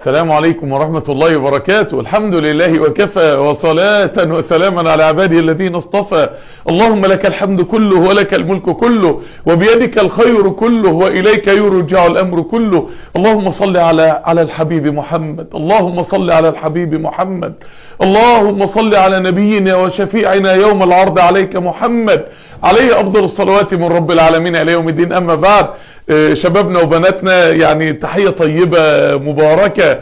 السلام عليكم ورحمة الله وبركاته الحمد لله وكفى وصلاة وسلاما على عباده الذين اصطفى اللهم لك الحمد كله ولك الملك كله وبيدك الخير كله وإليك يرجع الأمر كله اللهم صل على على الحبيب محمد اللهم صل على الحبيب محمد اللهم صل على نبينا وشفيعنا يوم العرض عليك محمد عليه أفضل الصلوات من رب العالمين إلى يوم الدين أما بعد شبابنا وبناتنا يعني تحية طيبة مباركة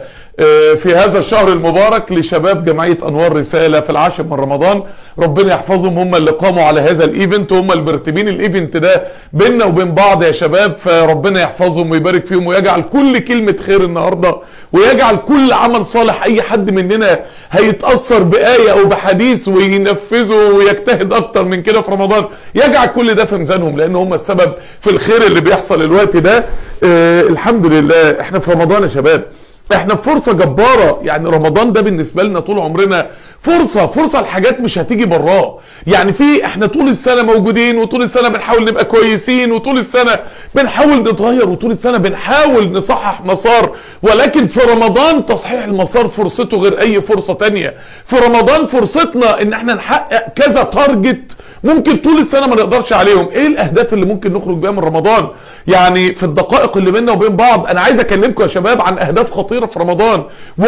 في هذا الشهر المبارك لشباب جمعية انوار رسالة في العاشر من رمضان ربنا يحفظهم هم اللي قاموا على هذا الايفنت هم اللي مرتبين الايفنت ده بيننا وبين بعض يا شباب فربنا يحفظهم ويبارك فيهم ويجعل كل كلمة خير النهاردة ويجعل كل عمل صالح اي حد مننا هيتأثر بآية او بحديث وينفذه ويجتهد اكتر من كده في رمضان يجعل كل ده في ميزانهم لان هم السبب في الخير اللي بيحصل الوقت ده آه الحمد لله احنا في رمضان يا شباب احنا في فرصة جبارة يعني رمضان ده بالنسبة لنا طول عمرنا فرصة فرصة الحاجات مش هتيجي براه يعني في احنا طول السنة موجودين وطول السنة بنحاول نبقى كويسين وطول السنة بنحاول نتغير وطول السنة بنحاول نصحح مسار ولكن في رمضان تصحيح المسار فرصته غير اي فرصة تانية في رمضان فرصتنا ان احنا نحقق كذا تارجت ممكن طول السنة ما نقدرش عليهم ايه الاهداف اللي ممكن نخرج بيها من رمضان يعني في الدقائق اللي بيننا وبين بعض انا عايز اكلمكم يا شباب عن اهداف خطيرة في رمضان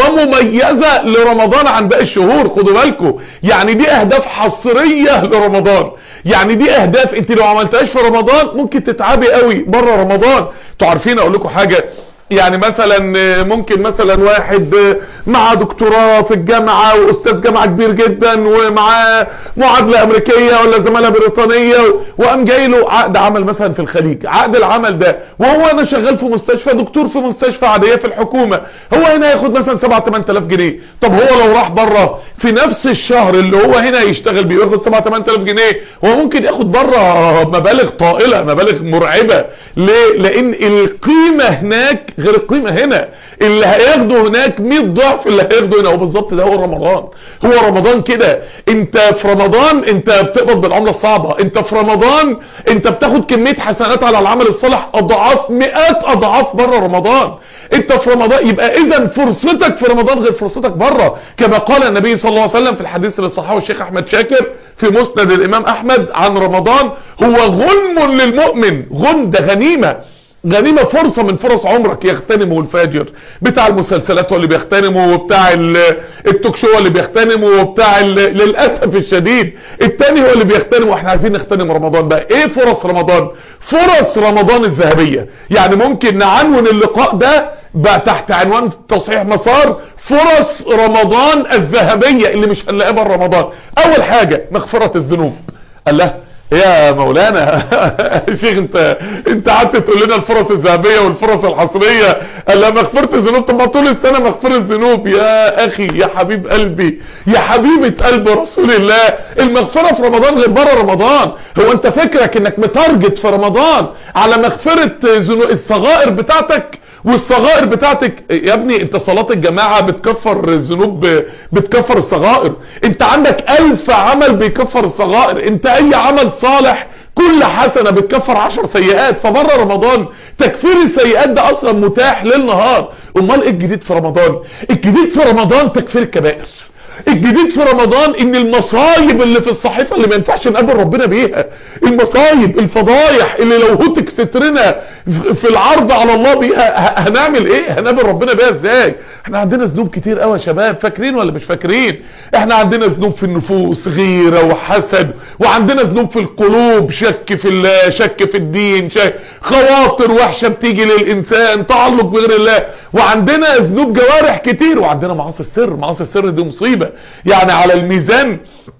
ومميزة لرمضان عن باقي الشهور خدوا بالكم يعني دي اهداف حصرية لرمضان يعني دي اهداف انت لو عملتهاش في رمضان ممكن تتعبي قوي بره رمضان انتوا عارفين اقول لكم حاجة يعني مثلا ممكن مثلا واحد مع دكتوراه في الجامعة واستاذ جامعة كبير جدا ومعاه معادلة امريكية ولا زمالة بريطانية وقام جاي له عقد عمل مثلا في الخليج عقد العمل ده وهو انا شغال في مستشفى دكتور في مستشفى عادية في الحكومة هو هنا ياخد مثلا 7 8000 جنيه طب هو لو راح بره في نفس الشهر اللي هو هنا يشتغل بيه ياخد 7 8000 جنيه هو ممكن ياخد بره مبالغ طائلة مبالغ مرعبة ليه لان القيمة هناك غير القيمة هنا اللي هياخده هناك 100 ضعف اللي هياخده هنا وبالظبط ده هو رمضان هو رمضان كده انت في رمضان انت بتقبض بالعملة الصعبة انت في رمضان انت بتاخد كمية حسنات على العمل الصالح اضعاف مئات اضعاف بره رمضان انت في رمضان يبقى اذا فرصتك في رمضان غير فرصتك بره كما قال النبي صلى الله عليه وسلم في الحديث اللي صححه الشيخ احمد شاكر في مسند الامام احمد عن رمضان هو غنم للمؤمن غنم ده غنيمة غنيمة فرصة من فرص عمرك يغتنمه الفاجر بتاع المسلسلات هو اللي بيغتنمه وبتاع التوك شو اللي بيغتنمه وبتاع للأسف الشديد التاني هو اللي بيغتنمه واحنا عايزين نغتنم رمضان بقى ايه فرص رمضان فرص رمضان الذهبية يعني ممكن نعنون اللقاء ده بقى تحت عنوان تصحيح مسار فرص رمضان الذهبية اللي مش هنلاقيها بره رمضان اول حاجة مغفرة الذنوب الله يا مولانا شيخ انت انت قعدت تقول لنا الفرص الذهبيه والفرص الحصريه الا مغفره الذنوب طب ما طول السنه مغفره الذنوب يا اخي يا حبيب قلبي يا حبيبه قلب رسول الله المغفره في رمضان غير بره رمضان هو انت فكرك انك متارجت في رمضان على مغفره الصغائر بتاعتك والصغائر بتاعتك يا ابني انت صلاة الجماعة بتكفر الذنوب بتكفر الصغائر انت عندك الف عمل بيكفر الصغائر انت اي عمل صالح كل حسنة بتكفر عشر سيئات فبره رمضان تكفير السيئات ده اصلا متاح ليل نهار امال ايه الجديد في رمضان الجديد في رمضان تكفير الكبائر الجديد في رمضان ان المصايب اللي في الصحيفة اللي ما ينفعش نقابل ربنا بيها المصايب الفضايح اللي لو هتك سترنا في العرض على الله بيها هنعمل ايه هنقابل ربنا بيها ازاي احنا عندنا ذنوب كتير قوي يا شباب فاكرين ولا مش فاكرين احنا عندنا ذنوب في النفوس غيرة وحسد وعندنا ذنوب في القلوب شك في الله شك في الدين شك خواطر وحشة بتيجي للانسان تعلق بغير الله وعندنا ذنوب جوارح كتير وعندنا معاصي السر معاصي السر دي مصيبة يعني على الميزان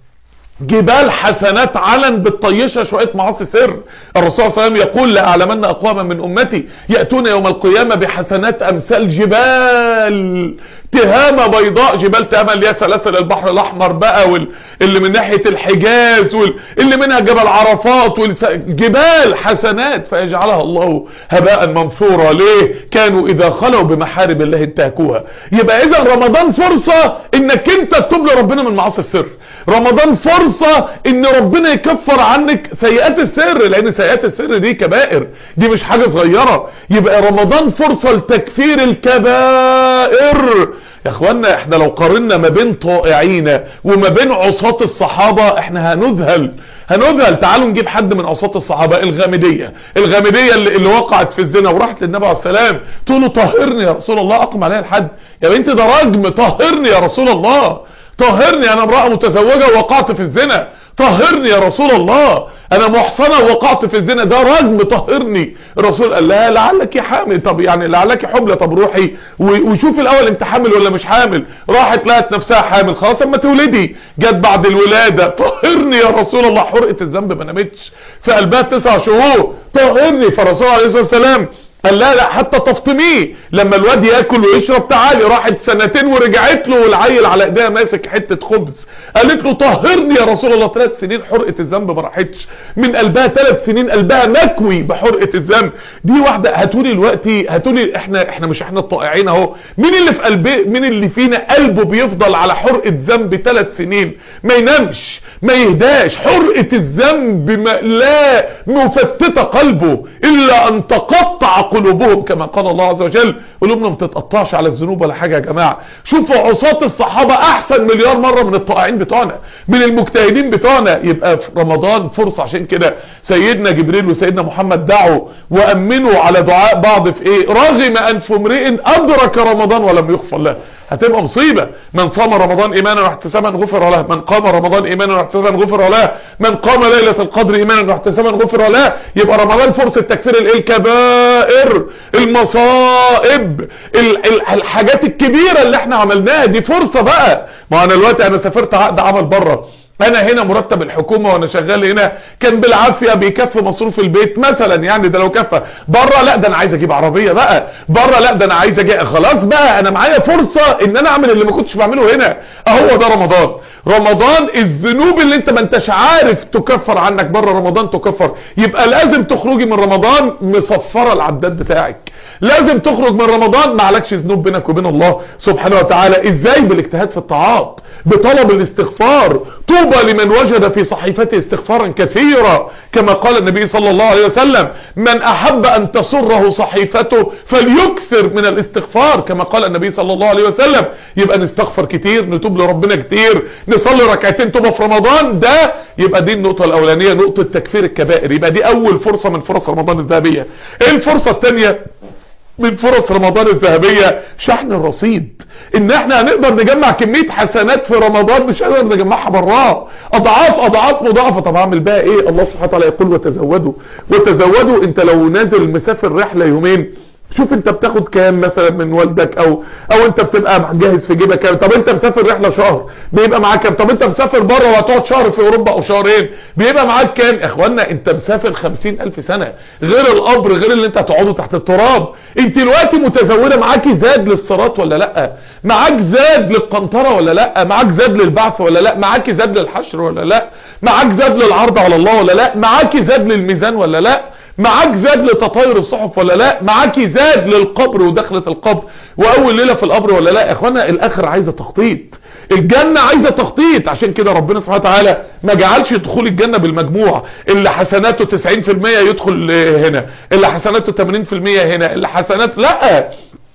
جبال حسنات علن بتطيشها شوية معاصي سر الرسول صلى الله عليه وسلم يقول لأعلمن أقواما من أمتي يأتون يوم القيامة بحسنات أمثال جبال تهامة بيضاء جبال تهامة اللي هي سلاسل البحر الأحمر بقى واللي من ناحية الحجاز واللي منها جبل عرفات جبال حسنات فيجعلها الله هباء منثورا ليه كانوا إذا خلوا بمحارم الله انتهكوها يبقى إذا رمضان فرصة إنك أنت تتوب لربنا من معاصي السر رمضان فرصة فرصة ان ربنا يكفر عنك سيئات السر لان سيئات السر دي كبائر دي مش حاجة صغيرة يبقى رمضان فرصة لتكفير الكبائر يا اخوانا احنا لو قارنا ما بين طائعين وما بين عصاة الصحابة احنا هنذهل هنذهل تعالوا نجيب حد من عصاة الصحابة الغامدية الغامدية اللي, اللي وقعت في الزنا وراحت للنبي عليه السلام تقول له طهرني يا رسول الله اقم عليها الحد يا بنت ده رجم طهرني يا رسول الله طهرني انا امرأة متزوجة ووقعت في الزنا طهرني يا رسول الله انا محصنة ووقعت في الزنا ده رجم طهرني الرسول قال لها لعلك حامل طب يعني لعلك حملة طب روحي وشوف الاول انت حامل ولا مش حامل راحت لقت نفسها حامل خلاص اما تولدي جت بعد الولادة طهرني يا رسول الله حرقة الذنب ما نامتش في قلبها تسع شهور طهرني فالرسول عليه الصلاة والسلام قال لا لا حتى تفطميه لما الواد ياكل ويشرب تعالي راحت سنتين ورجعت له والعيل على ايديها ماسك حته خبز قالت له طهرني يا رسول الله ثلاث سنين حرقه الذنب ما راحتش من قلبها ثلاث سنين قلبها مكوي بحرقه الذنب دي واحده هاتولي دلوقتي هاتولي احنا احنا مش احنا الطائعين اهو مين اللي في قلبه مين اللي فينا قلبه بيفضل على حرقه ذنب ثلاث سنين ما ينامش ما يهداش حرقه الذنب ما لا مفتته قلبه الا ان تقطع قلوبهم كما قال الله عز وجل قلوبنا ما تتقطعش على الذنوب ولا حاجه يا جماعه شوفوا عصاة الصحابه احسن مليار مره من الطائعين بتوعنا من المجتهدين بتوعنا يبقى في رمضان فرصه عشان كده سيدنا جبريل وسيدنا محمد دعوا وامنوا على دعاء بعض في ايه رغم انف امرئ ادرك رمضان ولم يغفر له هتبقى مصيبة من صام رمضان ايمانا واحتسابا غفر له من قام رمضان ايمانا واحتسابا غفر له من قام ليلة القدر ايمانا واحتسابا غفر له يبقى رمضان فرصة تكفير الايه الكبائر المصائب ال ال الحاجات الكبيرة اللي احنا عملناها دي فرصة بقى ما انا دلوقتي انا سافرت عقد عمل بره انا هنا مرتب الحكومة وانا شغال هنا كان بالعافية بيكفي مصروف البيت مثلا يعني ده لو كفى بره لا ده انا عايز اجيب عربية بقى بره لا ده انا عايز اجيب خلاص بقى انا معايا فرصة ان انا اعمل اللي ما كنتش بعمله هنا اهو ده رمضان رمضان الذنوب اللي انت ما انتش عارف تكفر عنك بره رمضان تكفر يبقى لازم تخرجي من رمضان مصفرة العداد بتاعك لازم تخرج من رمضان ما عليكش ذنوب بينك وبين الله سبحانه وتعالى ازاي بالاجتهاد في الطاعات بطلب الاستغفار طوبى لمن وجد في صحيفته استغفارا كثيرا كما قال النبي صلى الله عليه وسلم من احب ان تسره صحيفته فليكثر من الاستغفار كما قال النبي صلى الله عليه وسلم يبقى نستغفر كتير نتوب لربنا كتير نصلي ركعتين توبه في رمضان ده يبقى دي النقطه الاولانيه نقطه تكفير الكبائر يبقى دي اول فرصه من فرص رمضان الذهبيه ايه الفرصه الثانيه من فرص رمضان الذهبية شحن الرصيد ان احنا هنقدر نجمع كمية حسنات في رمضان مش هنقدر نجمعها براه اضعاف اضعاف مضاعفة طب اعمل بقى ايه الله سبحانه وتعالى يقول وتزودوا وتزودوا انت لو نازل مسافر رحلة يومين شوف انت بتاخد كام مثلا من والدك او او انت بتبقى جاهز في جيبك كام طب انت مسافر رحله شهر بيبقى معاك كام طب انت مسافر بره وهتقعد شهر في اوروبا او شهرين بيبقى معاك كام يا اخوانا انت مسافر خمسين الف سنه غير القبر غير اللي انت هتقعده تحت التراب انت دلوقتي متزوده معاكي زاد للصراط ولا لا معاك زاد للقنطره ولا لا معاك زاد للبعث ولا لا معاكي زاد للحشر ولا لا معاك زاد للعرض على الله ولا لا معاكي زاد للميزان ولا لا معاك زاد لتطاير الصحف ولا لا معاكي زاد للقبر ودخلة القبر واول ليلة في القبر ولا لا يا اخوانا الاخر عايزة تخطيط الجنة عايزة تخطيط عشان كده ربنا سبحانه وتعالى ما جعلش دخول الجنة بالمجموع اللي حسناته 90% يدخل هنا اللي حسناته 80% هنا اللي حسنات لا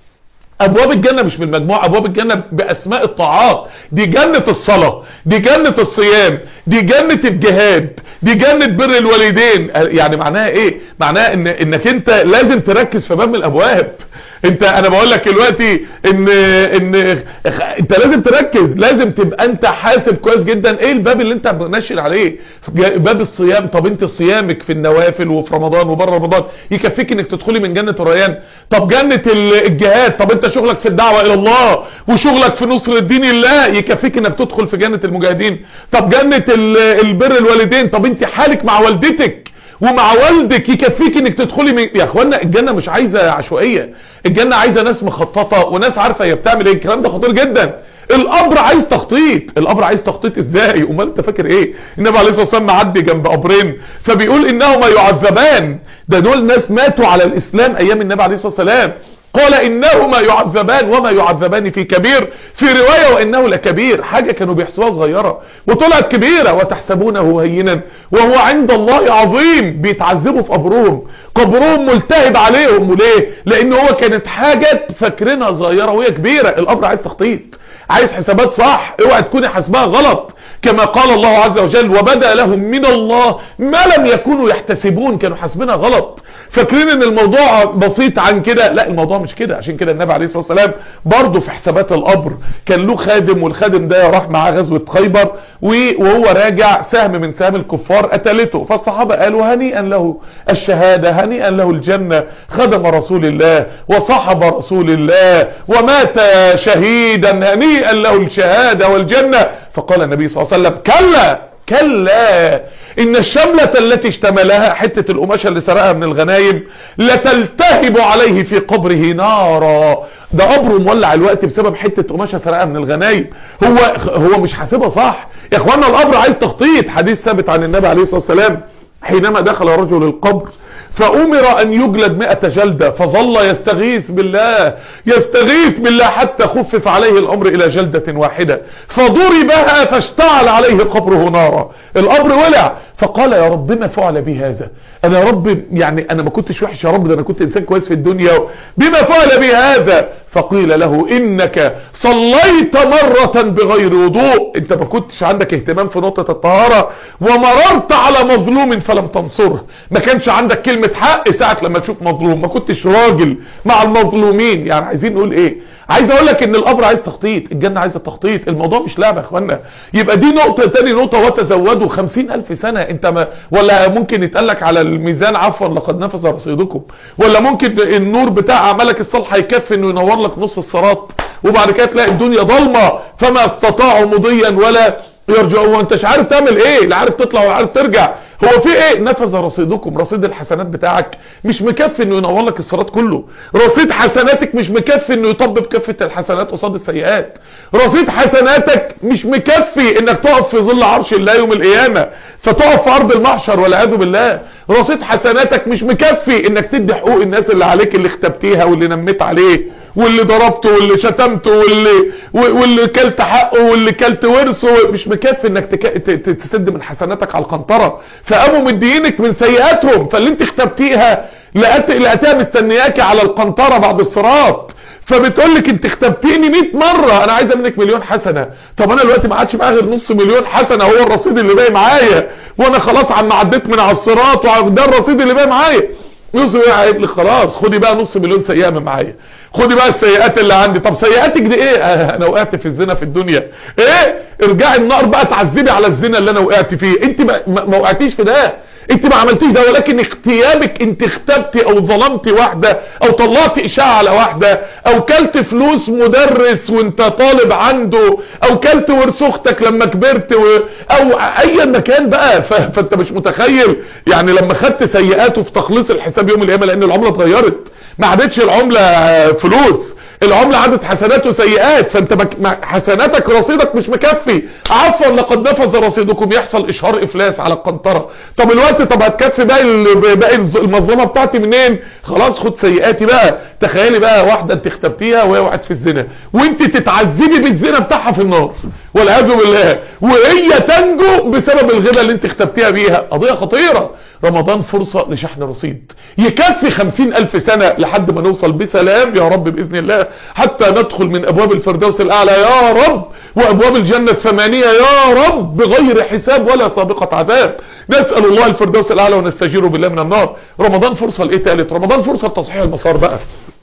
ابواب الجنة مش بالمجموعة ابواب الجنة باسماء الطاعات دي جنة الصلاة دي جنة الصيام دي جنة الجهاد دي جنة بر الوالدين يعني معناها ايه معناها ان انك انت لازم تركز في باب من الابواب انت انا بقول لك دلوقتي ان ان انت لازم تركز لازم تبقى انت حاسب كويس جدا ايه الباب اللي انت ناشر عليه باب الصيام طب انت صيامك في النوافل وفي رمضان وبره رمضان يكفيك انك تدخلي من جنة الريان طب جنة الجهاد طب انت شغلك في الدعوة الى الله وشغلك في نصر الدين الله يكفيك انك تدخل في جنة المجاهدين طب جنة البر الوالدين طب انت حالك مع والدتك ومع والدك يكفيك انك تدخلي من... يا اخوانا الجنة مش عايزة عشوائية الجنة عايزة ناس مخططة وناس عارفة هي بتعمل ايه الكلام ده خطير جدا القبر عايز تخطيط القبر عايز تخطيط ازاي امال انت فاكر ايه النبي عليه الصلاه والسلام معدي جنب قبرين فبيقول انهما يعذبان ده دول ناس ماتوا على الاسلام ايام النبي عليه الصلاه والسلام قال انهما يعذبان وما يعذبان في كبير في رواية وانه لكبير حاجة كانوا بيحسبوها صغيرة وطلعت كبيرة وتحسبونه هينا وهو عند الله عظيم بيتعذبوا في قبرهم قبرهم ملتهب عليهم وليه لان هو كانت حاجة فاكرينها صغيرة وهي كبيرة القبر عايز تخطيط عايز حسابات صح اوعى تكوني حسبها غلط كما قال الله عز وجل وبدأ لهم من الله ما لم يكونوا يحتسبون كانوا حاسبينها غلط فاكرين ان الموضوع بسيط عن كده لا الموضوع مش كده عشان كده النبي عليه الصلاة والسلام برضه في حسابات القبر كان له خادم والخادم ده راح معاه غزوة خيبر وهو راجع سهم من سهم الكفار قتلته فالصحابة قالوا هنيئا له الشهادة هنيئا له الجنة خدم رسول الله وصحب رسول الله ومات شهيدا هنيئا له الشهادة والجنة فقال النبي صلى الله عليه وسلم كلا كلا ان الشملة التي اشتملها حتة القماشة اللي سرقها من الغنايم لتلتهب عليه في قبره نارا ده قبره مولع الوقت بسبب حتة قماشة سرقها من الغنايم هو هو مش حاسبها صح يا اخوانا القبر عايز تخطيط حديث ثابت عن النبي عليه الصلاة والسلام حينما دخل رجل القبر فأمر أن يجلد مئة جلدة فظل يستغيث بالله يستغيث بالله حتى خفف عليه الأمر إلى جلدة واحدة فضربها فاشتعل عليه قبره نارا القبر ولع فقال يا رب ما فعل بي هذا انا يا رب يعني انا ما كنتش وحش يا رب ده انا كنت انسان كويس في الدنيا بما فعل بي هذا فقيل له انك صليت مرة بغير وضوء انت ما كنتش عندك اهتمام في نقطة الطهارة ومررت على مظلوم فلم تنصره ما كانش عندك كلمة حق ساعة لما تشوف مظلوم ما كنتش راجل مع المظلومين يعني عايزين نقول ايه عايز اقول لك ان القبر عايز تخطيط الجنة عايزة تخطيط الموضوع مش لعبة يا اخوانا يبقى دي نقطة تاني نقطة وتزودوا خمسين الف سنة انت ما ولا ممكن يتقال لك على الميزان عفوا لقد نفذ رصيدكم ولا ممكن النور بتاع عملك الصالح هيكفي انه ينور لك نص الصراط وبعد كده تلاقي الدنيا ضلمة فما استطاعوا مضيا ولا يرجعوا وانت مش عارف تعمل ايه لا عارف تطلع ولا عارف ترجع هو في ايه نفذ رصيدكم رصيد الحسنات بتاعك مش مكفي انه ينور لك الصراط كله رصيد حسناتك مش مكفي انه يطبب كفة الحسنات قصاد السيئات رصيد حسناتك مش مكفي انك تقف في ظل عرش الله يوم القيامة فتقف في ارض المحشر والعياذ بالله رصيد حسناتك مش مكفي انك تدي حقوق الناس اللي عليك اللي اختبتيها واللي نميت عليه واللي ضربته واللي شتمته واللي واللي كلت حقه واللي كلت ورثه مش مكفي انك تك... تسد من حسناتك على القنطره فقاموا مدينك من سيئاتهم فاللي انت اختبتيها لقيت لقيتها مستنياكي على القنطره بعد الصراط فبتقول لك انت اختبتيني 100 مره انا عايزه منك مليون حسنه طب انا دلوقتي ما عادش معايا غير نص مليون حسنه هو الرصيد اللي باقي معايا وانا خلاص عم عديت من على الصراط وده الرصيد اللي باقي معايا نص مليون هيقول لك خلاص خدي بقى نص مليون سيئه من معايا خدي بقى السيئات اللي عندي طب سيئاتك دي ايه آه انا وقعت في الزنا في الدنيا ايه ارجعي النار بقى تعذبي على الزنا اللي انا وقعت فيه انت ما, ما وقعتيش في ده انت ما عملتيش ده ولكن اختيابك انت اختبتي او ظلمتي واحدة او طلعتي اشاعة على واحدة او كلت فلوس مدرس وانت طالب عنده او كلت ورث اختك لما كبرت و... او اي مكان بقى ف... فانت مش متخيل يعني لما خدت سيئاته في تخليص الحساب يوم القيامة لان العملة اتغيرت ما عادتش العملة فلوس العملة عدد حسنات وسيئات فانت بك... حسناتك رصيدك مش مكفي عفوا لقد نفذ رصيدكم يحصل اشهار افلاس على القنطرة طب الوقت طب هتكفي باقي ال... باقي المظلمة بتاعتي منين خلاص خد سيئاتي بقى تخيلي بقى واحدة انت اختبتيها وهي وقعت في الزنا وانت تتعذبي بالزنا بتاعها في النار والعياذ بالله وهي تنجو بسبب الغيبة اللي انت اختبتيها بيها قضية خطيرة رمضان فرصة لشحن رصيد يكفي خمسين الف سنة لحد ما نوصل بسلام يا رب بإذن الله حتى ندخل من أبواب الفردوس الأعلى يا رب وأبواب الجنة الثمانية يا رب بغير حساب ولا سابقة عذاب نسأل الله الفردوس الأعلى ونستجير بالله من النار رمضان فرصة لإيه تالت رمضان فرصة لتصحيح المسار بقى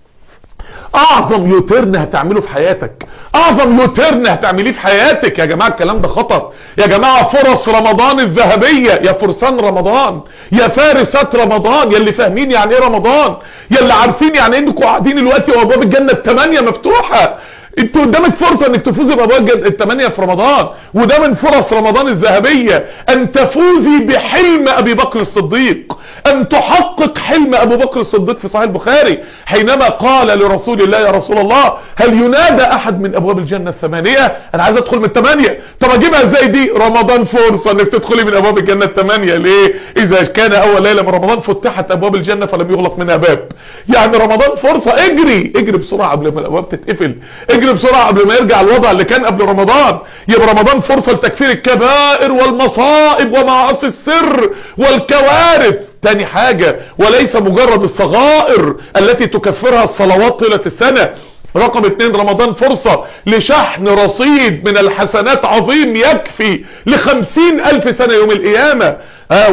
اعظم يوتيرن هتعمله في حياتك اعظم يوتيرن هتعمليه في حياتك يا جماعة الكلام ده خطر يا جماعة فرص رمضان الذهبية يا فرسان رمضان يا فارسات رمضان يا اللي فاهمين يعني ايه رمضان يا اللي عارفين يعني انكم قاعدين دلوقتي وابواب الجنة الثمانية مفتوحة انت قدامك فرصة انك تفوزي بابواب الثمانية في رمضان وده من فرص رمضان الذهبية ان تفوزي بحلم ابي بكر الصديق ان تحقق حلم ابو بكر الصديق في صحيح البخاري حينما قال لرسول الله يا رسول الله هل ينادى احد من ابواب الجنة الثمانية انا عايز ادخل من الثمانية طب اجيبها ازاي دي رمضان فرصة انك تدخلي من ابواب الجنة الثمانية ليه اذا كان اول ليلة من رمضان فتحت ابواب الجنة فلم يغلق منها باب يعني رمضان فرصة اجري اجري بسرعة قبل ما الابواب تتقفل اجري بسرعة قبل ما يرجع الوضع اللي كان قبل رمضان يبقى رمضان فرصة لتكفير الكبائر والمصائب ومعاصي السر والكوارث تاني حاجة وليس مجرد الصغائر التي تكفرها الصلوات طيلة السنة رقم اتنين رمضان فرصة لشحن رصيد من الحسنات عظيم يكفي لخمسين الف سنة يوم القيامة آه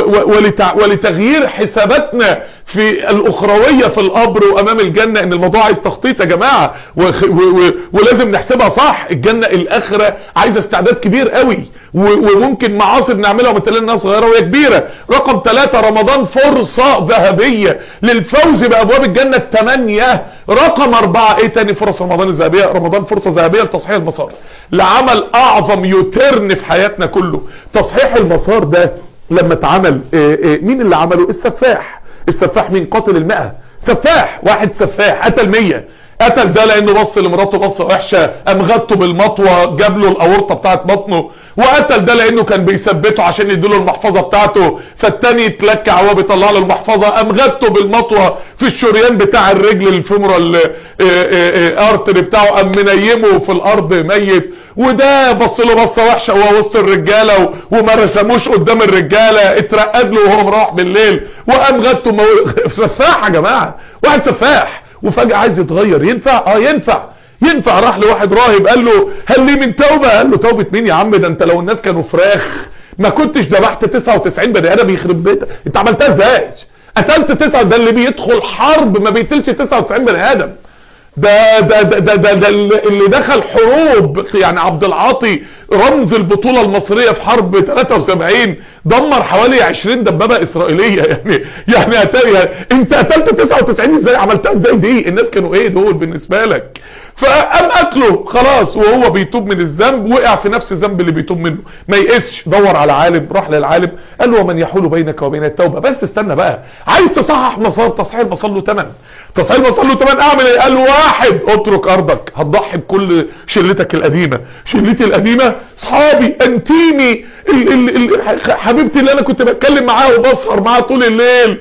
ولتغيير حساباتنا في الاخروية في القبر وامام الجنة ان الموضوع عايز تخطيط يا جماعة ولازم نحسبها صح الجنة الاخرة عايزة استعداد كبير قوي وممكن معاصي بنعملها ومثلين انها صغيرة وهي كبيرة رقم ثلاثة رمضان فرصة ذهبية للفوز بابواب الجنة الثمانية رقم اربعة ايه تاني فرص رمضان الذهبية رمضان فرصة ذهبية لتصحيح المسار لعمل اعظم يوترن في حياتنا كله تصحيح المسار ده لما اتعمل مين اللي عمله السفاح السفاح مين قاتل المئة سفاح واحد سفاح قتل مية قتل ده لانه بص لمراته بصه وحشه قام غطه بالمطوه جاب له الاورطه بتاعت بطنه وقتل ده لانه كان بيثبته عشان يديله المحفظه بتاعته فالتاني اتلكع وهو بيطلع له المحفظه قام غطه بالمطوه في الشريان بتاع الرجل الفيمورال ارتري بتاعه قام منيمه في الارض ميت وده بص له بصه وحشه وهو وسط الرجاله وما رسموش قدام الرجاله اترقد له وهو مروح بالليل وقام غطه مو... سفاح يا جماعه واحد سفاح وفجأة عايز يتغير ينفع اه ينفع ينفع راح لواحد راهب قال له هل لي من توبة قال له توبة مين يا عم ده انت لو الناس كانوا فراخ ما كنتش ذبحت 99 بني ادم يخرب بيتك انت عملتها ازاي قتلت 9 ده اللي بيدخل حرب ما بيقتلش 99 بني ادم ده ده ده ده, ده, ده اللي دخل حروب يعني عبد العاطي رمز البطولة المصرية في حرب 73 دمر حوالي 20 دبابة اسرائيلية يعني يعني أتاري انت قتلت 99 ازاي عملتها ازاي دي الناس كانوا ايه دول بالنسبة لك فقام قتله خلاص وهو بيتوب من الذنب وقع في نفس الذنب اللي بيتوب منه ما يقسش دور على عالم راح للعالم قال له ومن يحول بينك وبين التوبة بس استنى بقى عايز تصحح مسار تصحيح المسار له تمن تصحيح المسار له تمن اعمل ايه قال له واحد اترك ارضك هتضحي بكل شلتك القديمة شلتي القديمة صحابي انتيمي ال ال ال حبيبتي اللي انا كنت بتكلم معاها وبسهر معاها طول الليل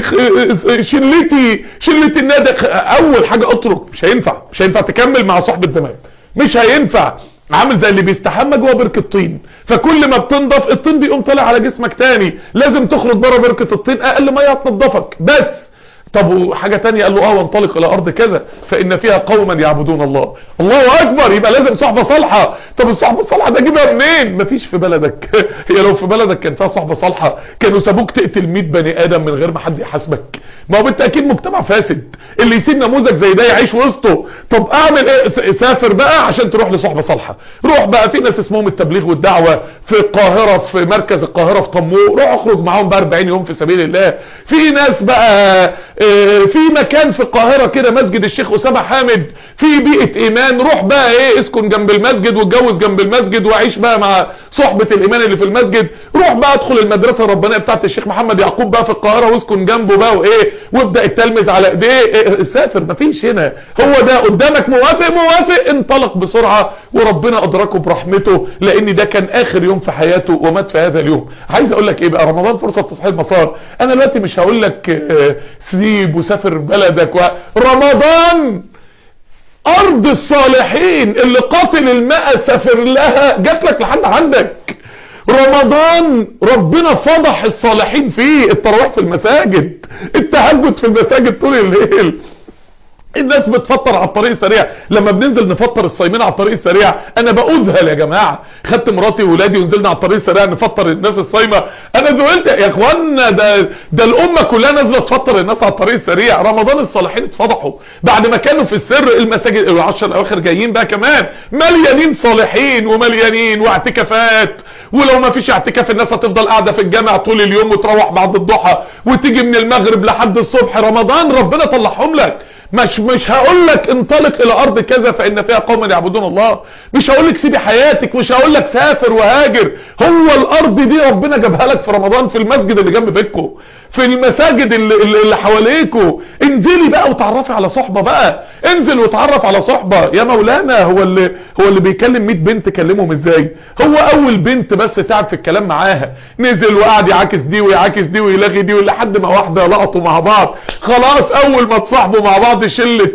شلتي شلتي النادي اول حاجة اترك مش هينفع مش هينفع تكمل مع صحبة زمان مش هينفع عامل زي اللي بيستحمى جوه بركه طين فكل ما بتنضف الطين بيقوم طالع على جسمك تاني لازم تخرج بره بركه الطين اقل ميه هتنضفك بس طب وحاجة تانية قال له اه وانطلق الى ارض كذا فان فيها قوما يعبدون الله الله اكبر يبقى لازم صحبة صالحة طب الصحبة الصالحة ده اجيبها منين مفيش في بلدك هي لو في بلدك كان فيها صحبة صالحة كانوا سابوك تقتل 100 بني ادم من غير ما حد يحاسبك ما هو بالتاكيد مجتمع فاسد اللي يسيب نموذج زي ده يعيش وسطه طب اعمل ايه سافر بقى عشان تروح لصحبة صالحة روح بقى في ناس اسمهم التبليغ والدعوة في القاهرة في مركز القاهرة في طموح روح اخرج معاهم بقى 40 يوم في سبيل الله في ناس بقى في مكان في القاهرة كده مسجد الشيخ أسامة حامد في بيئة ايمان روح بقى ايه اسكن جنب المسجد واتجوز جنب المسجد وعيش بقى مع صحبة الايمان اللي في المسجد روح بقى ادخل المدرسة الربانية بتاعت الشيخ محمد يعقوب بقى في القاهرة واسكن جنبه بقى وايه وابدأ التلمذ على ايديه إيه سافر مفيش هنا هو ده قدامك موافق موافق انطلق بسرعة وربنا ادركه برحمته لان ده كان اخر يوم في حياته ومات في هذا اليوم عايز اقول لك ايه بقى رمضان فرصة تصحيح المسار انا دلوقتي مش هقول لك سيب وسافر بلدك و... رمضان ارض الصالحين اللي قاتل الماء سافر لها جات لك لحد عندك رمضان ربنا فضح الصالحين فيه التراويح في المساجد التهجد في المساجد طول الليل الناس بتفطر على الطريق السريع لما بننزل نفطر الصايمين على الطريق السريع انا بأذهل يا جماعة خدت مراتي وولادي ونزلنا على الطريق السريع نفطر الناس الصايمة انا ذهلت يا اخوانا ده ده الامة كلها نازله تفطر الناس على الطريق السريع رمضان الصالحين اتفضحوا بعد ما كانوا في السر المساجد العشر الاواخر جايين بقى كمان مليانين صالحين ومليانين واعتكافات ولو ما فيش اعتكاف الناس هتفضل قاعدة في الجامع طول اليوم وتروح بعد الضحى وتيجي من المغرب لحد الصبح رمضان ربنا طلعهم لك مش مش هقول لك انطلق الى ارض كذا فان فيها قوما يعبدون الله مش هقول لك سيبي حياتك مش هقول لك سافر وهاجر هو الارض دي ربنا جابها لك في رمضان في المسجد اللي جنب بيتكم في المساجد اللي, اللي حواليكوا انزلي بقى وتعرفي على صحبة بقى انزل وتعرف على صحبة يا مولانا هو اللي هو اللي بيكلم 100 بنت كلمهم ازاي هو اول بنت بس تعب في الكلام معاها نزل وقعد يعاكس دي ويعاكس دي ويلغي دي لحد ما واحدة لقطوا مع بعض خلاص اول ما تصاحبوا مع بعض شلة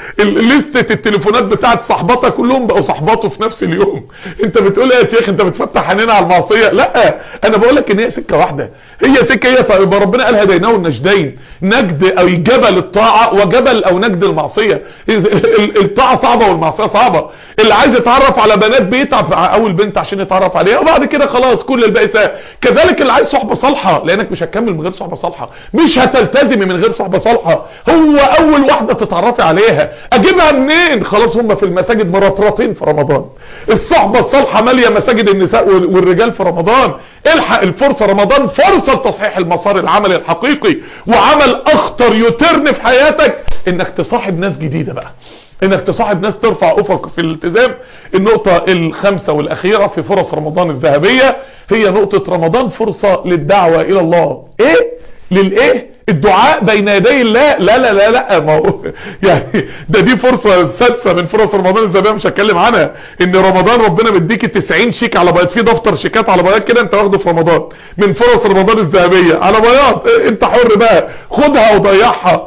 لستة التليفونات بتاعت صحباتها كلهم بقوا صحباته في نفس اليوم انت بتقول يا شيخ انت بتفتح عينينا على المعصية لا انا بقول لك ان هي سكة واحدة هي سكة هي طيب ربنا قال هديناه النجدين نجد او جبل الطاعة وجبل او نجد المعصية الطاعة صعبة والمعصية صعبة اللي عايز يتعرف على بنات بيتعب اول بنت عشان يتعرف عليها وبعد كده خلاص كل الباقي سهل كذلك اللي عايز صحبة صالحة لانك مش هتكمل من غير صحبة صالحة مش هتلتزمي من غير صحبة صالحة هو اول واحدة تتعرفي عليها اجيبها منين خلاص هم في المساجد مرطرطين في رمضان الصحبة الصالحة مالية مساجد النساء والرجال في رمضان الحق الفرصة رمضان فرصة لتصحيح المسار العملي الحقيقي وعمل اخطر يترن في حياتك انك تصاحب ناس جديدة بقى انك تصاحب ناس ترفع افق في الالتزام النقطة الخامسة والاخيرة في فرص رمضان الذهبية هي نقطة رمضان فرصة للدعوة الى الله ايه للايه الدعاء بين يدي الله لا لا لا لا ما هو يعني ده دي فرصة سادسة من فرص رمضان الذهبية مش هتكلم عنها ان رمضان ربنا مديكي 90 شيك على بياض في دفتر شيكات على بياض كده انت واخده في رمضان من فرص رمضان الذهبية على بياض انت حر بقى خدها وضيعها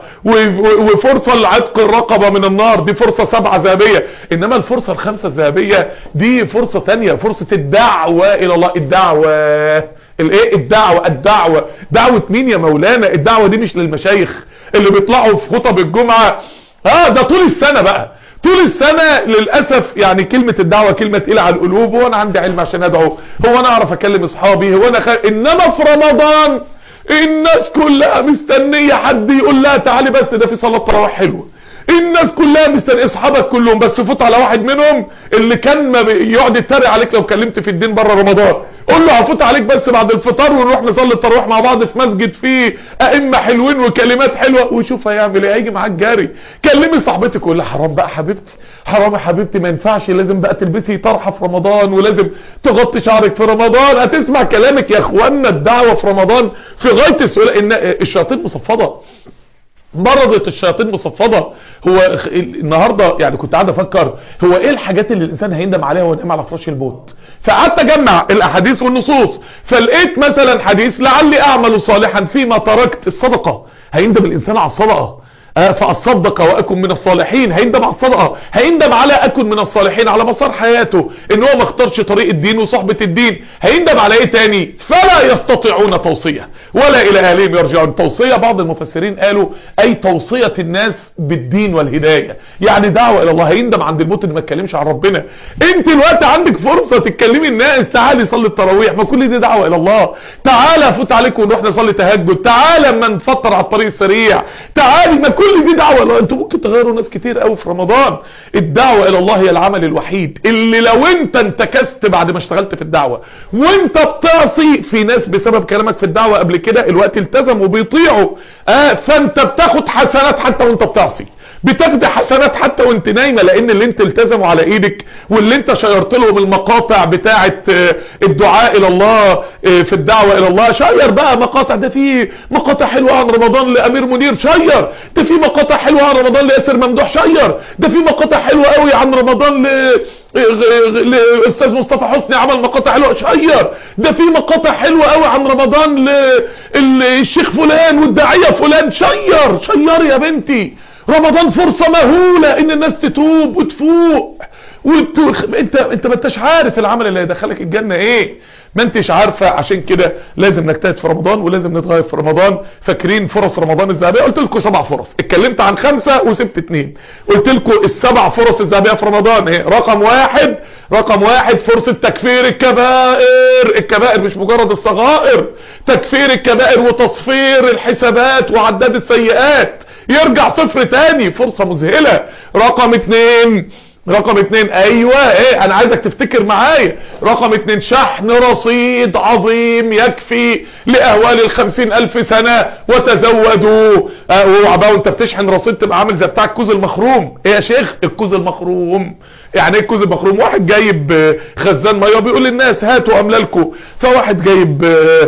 وفرصة لعتق الرقبة من النار دي فرصة سبعة ذهبية انما الفرصة الخمسة الذهبية دي فرصة تانية فرصة الدعوة الى الله الدعوة الايه الدعوة الدعوة دعوة مين يا مولانا الدعوة دي مش للمشايخ اللي بيطلعوا في خطب الجمعة اه ده طول السنة بقى طول السنة للأسف يعني كلمة الدعوة كلمة تقيلة على القلوب هو انا عندي علم عشان ادعو هو انا اعرف اكلم اصحابي هو انا خ... انما في رمضان الناس كلها مستنية حد يقول لها تعالي بس ده في صلاة تراويح حلوة الناس كلها مستني اصحابك كلهم بس فوت على واحد منهم اللي كان ما يقعد يتريق عليك لو كلمت في الدين بره رمضان قول له هفوت عليك بس بعد الفطار ونروح نصلي التراويح مع بعض في مسجد فيه ائمه حلوين وكلمات حلوه وشوف هيعمل ايه هيجي معاك جاري كلمي صاحبتك وقول لها حرام بقى حبيبتي حرام يا حبيبتي ما ينفعش لازم بقى تلبسي طرحه في رمضان ولازم تغطي شعرك في رمضان هتسمع كلامك يا اخوانا الدعوه في رمضان في غايه السؤال ان الشياطين مصفده مرضت الشياطين مصفدة هو النهاردة يعني كنت قاعد افكر هو ايه الحاجات اللي الانسان هيندم عليها وهو نايم على فراش الموت فقعدت اجمع الاحاديث والنصوص فلقيت مثلا حديث لعلي اعمل صالحا فيما تركت الصدقة هيندم الانسان على الصدقة فاصدق واكن من الصالحين هيندم على الصدقه هيندم على اكن من الصالحين على مسار حياته ان هو ما اختارش طريق الدين وصحبه الدين هيندم على ايه تاني فلا يستطيعون توصيه ولا الى اهلهم يرجعون توصيه بعض المفسرين قالوا اي توصيه الناس بالدين والهدايه يعني دعوه الى الله هيندم عند الموت ان ما اتكلمش عن ربنا انت الوقت عندك فرصه تتكلمي الناس تعالي صلي التراويح ما كل دي دعوه الى الله تعالى فوت عليكم ونروح نصلي تهجد تعالى اما نفطر على الطريق السريع تعالي ما كل دي دعوة الله انتوا ممكن تغيروا ناس كتير قوي في رمضان الدعوة الى الله هي العمل الوحيد اللي لو انت انتكست بعد ما اشتغلت في الدعوة وانت بتعصي في ناس بسبب كلامك في الدعوة قبل كده الوقت التزموا وبيطيعوا اه فانت بتاخد حسنات حتى وانت بتعصي بتاخد حسنات حتى وانت نايمة لان اللي انت التزموا على ايدك واللي انت شيرت لهم المقاطع بتاعة الدعاء الى الله في الدعوة الى الله شير بقى مقاطع ده في مقاطع حلوة عن رمضان لامير منير شير ده في مقاطع حلوة عن رمضان لياسر ممدوح شير ده في مقاطع حلوة قوي عن رمضان ل الاستاذ مصطفى حسني عمل مقاطع حلوه شير ده في مقاطع حلوه قوي عن رمضان للشيخ فلان والداعيه فلان شير شير يا بنتي رمضان فرصة مهولة ان الناس تتوب وتفوق وت... انت انت ما انتش عارف العمل اللي هيدخلك الجنة ايه ما انتش عارفة عشان كده لازم نجتهد في رمضان ولازم نتغير في رمضان فاكرين فرص رمضان الذهبية قلت لكم سبع فرص اتكلمت عن خمسة وسبت اتنين قلت لكم السبع فرص الذهبية في رمضان ايه رقم واحد رقم واحد فرصة تكفير الكبائر الكبائر مش مجرد الصغائر تكفير الكبائر وتصفير الحسابات وعداد السيئات يرجع صفر تاني فرصة مذهلة رقم اتنين رقم اتنين ايوه ايه انا عايزك تفتكر معايا رقم اتنين شحن رصيد عظيم يكفي لاهوال الخمسين الف سنة وتزودوا اه وعبا وانت بتشحن رصيد تبقى عامل زي بتاع الكوز المخروم ايه يا شيخ الكوز المخروم يعني ايه الكوز المخروم واحد جايب خزان ميه بيقول للناس هاتوا املالكم فواحد جايب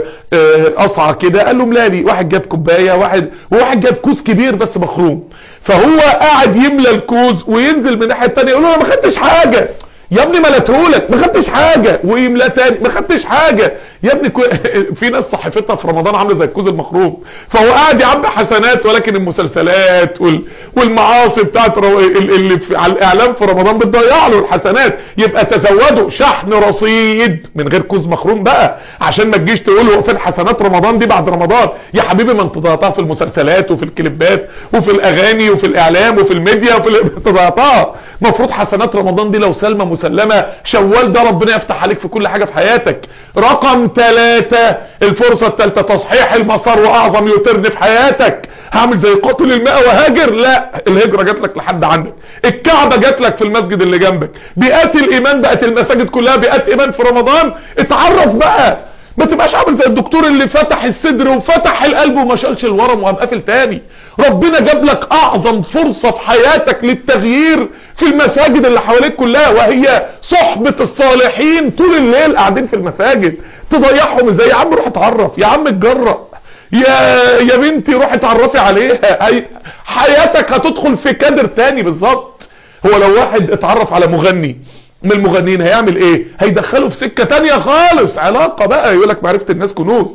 قصعه كده قال له ملالي واحد جاب كوبايه واحد وواحد جاب كوز كبير بس مخروم فهو قاعد يملى الكوز وينزل من الناحيه الثانيه يقول له انا ما خدتش حاجه يا ابني ملتهولك ما خدتش حاجه ويملى تاني ما خدتش حاجه يا ابني كو... في ناس صحفتها في رمضان عامله زي الكوز المخروم فهو قاعد يعبي حسنات ولكن المسلسلات وال... والمعاصي بتاعت رو... اللي في... على الاعلام في رمضان بتضيع له الحسنات يبقى تزودوا شحن رصيد من غير كوز مخروم بقى عشان ما تجيش تقول هو فين حسنات رمضان دي بعد رمضان يا حبيبي ما انت ضيعتها في المسلسلات وفي الكليبات وفي الاغاني وفي الاعلام وفي الميديا وفي انت ضيعتها المفروض حسنات رمضان دي لو سلمى مسلمة شوال ده ربنا يفتح عليك في كل حاجة في حياتك رقم ثلاثة الفرصة الثالثة تصحيح المسار واعظم يوترن في حياتك هعمل زي قاتل الماء وهاجر لا الهجرة جات لك لحد عندك الكعبة جات لك في المسجد اللي جنبك بيئات الايمان بقت المساجد كلها بيئات ايمان في رمضان اتعرف بقى ما تبقاش عامل زي الدكتور اللي فتح الصدر وفتح القلب وما شالش الورم وقام قافل تاني ربنا جاب لك اعظم فرصة في حياتك للتغيير في المساجد اللي حواليك كلها وهي صحبة الصالحين طول الليل قاعدين في المساجد تضيعهم ازاي يا عم روح اتعرف يا عم اتجرأ يا يا بنتي روح اتعرفي عليها هي حياتك هتدخل في كادر تاني بالظبط هو لو واحد اتعرف على مغني من المغنيين هيعمل ايه هيدخله في سكة تانية خالص علاقة بقى يقولك معرفة الناس كنوز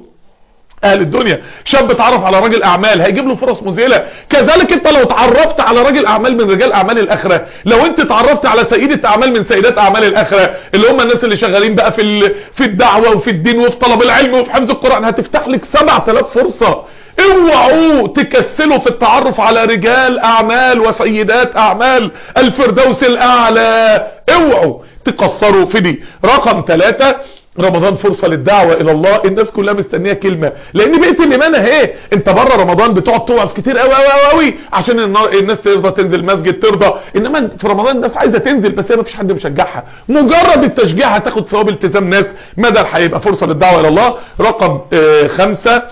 اهل الدنيا شاب اتعرف على راجل اعمال هيجيب له فرص مذهله كذلك انت لو اتعرفت على راجل اعمال من رجال اعمال الاخره لو انت اتعرفت على سيده اعمال من سيدات اعمال الاخره اللي هم الناس اللي شغالين بقى في في الدعوه وفي الدين وفي طلب العلم وفي حفظ القران هتفتح لك 7000 فرصه اوعوا تكسلوا في التعرف على رجال اعمال وسيدات اعمال الفردوس الاعلى اوعوا تقصروا في دي رقم ثلاثة رمضان فرصة للدعوة الى الله الناس كلها مستنية كلمة لان بقيت الايمان اهي انت بره رمضان بتقعد توعظ كتير قوي قوي قوي عشان الناس ترضى تنزل مسجد ترضى انما في رمضان الناس عايزة تنزل بس هي مفيش حد مشجعها مجرد التشجيع هتاخد ثواب التزام ناس مدى هيبقى فرصة للدعوة الى الله رقم آه خمسة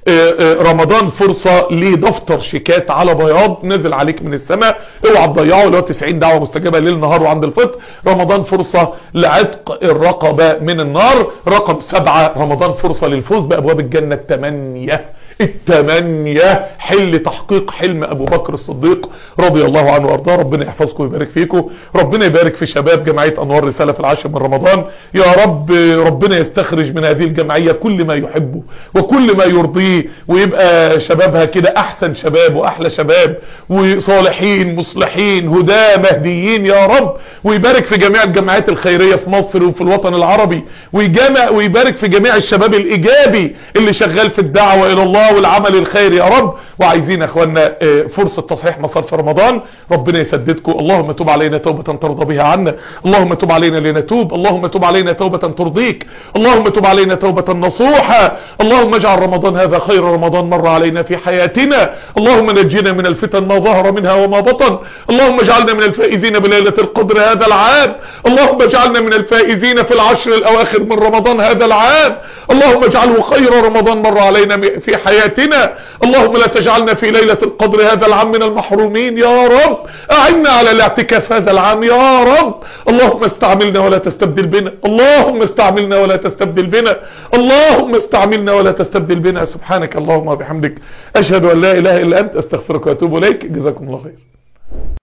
رمضان فرصة لدفتر شيكات على بياض نزل عليك من السماء اوعى تضيعه اللي هو 90 دعوة مستجابة ليل نهار وعند الفطر رمضان فرصة لعتق الرقبة من النار رقم سبعة رمضان فرصة للفوز بأبواب الجنة التمانية التمانية حل تحقيق حلم ابو بكر الصديق رضي الله عنه وارضاه ربنا يحفظكم ويبارك فيكم ربنا يبارك في شباب جمعية انوار رسالة في العاشر من رمضان يا رب ربنا يستخرج من هذه الجمعية كل ما يحبه وكل ما يرضيه ويبقى شبابها كده احسن شباب واحلى شباب وصالحين مصلحين هدى مهديين يا رب ويبارك في جميع الجمعيات الخيرية في مصر وفي الوطن العربي ويجمع ويبارك في جميع الشباب الايجابي اللي شغال في الدعوة الى الله والعمل الخيري يا رب وعايزين يا اخوانا فرصة تصحيح مسار في رمضان ربنا يسددكم اللهم تب علينا توبة ترضى بها عنا اللهم تب علينا لنتوب اللهم تب علينا توبة ترضيك اللهم تب علينا توبة نصوحة اللهم اجعل رمضان هذا خير رمضان مر علينا في حياتنا اللهم نجينا من الفتن ما ظهر منها وما بطن اللهم اجعلنا من الفائزين بليلة القدر هذا العام اللهم اجعلنا من الفائزين في العشر الاواخر من رمضان هذا العام اللهم اجعله خير رمضان مر علينا في حياتنا اللهم لا تجعلنا في ليلة القدر هذا العام من المحرومين يا رب اعنا على الاعتكاف هذا العام يا رب اللهم استعملنا ولا تستبدل بنا اللهم استعملنا ولا تستبدل بنا اللهم استعملنا ولا تستبدل بنا سبحانك اللهم وبحمدك اشهد ان لا اله الا انت استغفرك واتوب اليك جزاكم الله خير